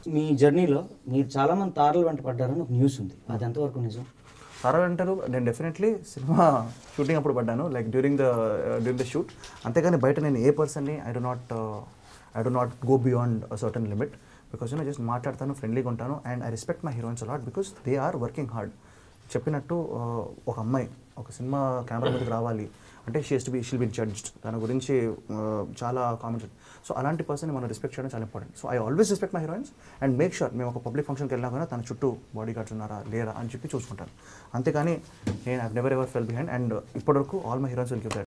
మీ జర్నీలో మీరు చాలా మంది తారలు వెంట పడ్డారని ఒక న్యూస్ ఉంది అది ఎంతవరకు నిజం సారా అంటారు నేను డెఫినెట్లీ సినిమా షూటింగ్ అప్పుడు పడ్డాను like during the during the shoot అంతేగాని బయట నేను ఏ పర్సన్ని I do not I do not go beyond certain limit because నేను జస్ట్ మాట్లాడతాను ఫ్రెండ్లీగా ఉంటాను and I respect my heroines a lot because they are working hard చెప్పినట్టు uh, ఒక అమ్మాయి ఒక సినిమా కెమెరా మీదకి రావాలి అంటే she's to be she'll be judged దాని గురించి uh, చాలా కామెంట్స్ సో అలాంటి పర్సన్ మనం రెస్పెక్ట్ చేయడం చాలా important so I always respect my heroines and make sure మేము ఒక పబ్లిక్ ఫంక్షన్కి వెళ్ళినా కూడా తన చుట్టూ బాడీ గార్డ్స్ ఉన్నారా లేరా అని చెప్పి చూసుకుంటాను అంతేకాని నేను I never ever fell behind and ఇప్పటివరకు all my heroines will give that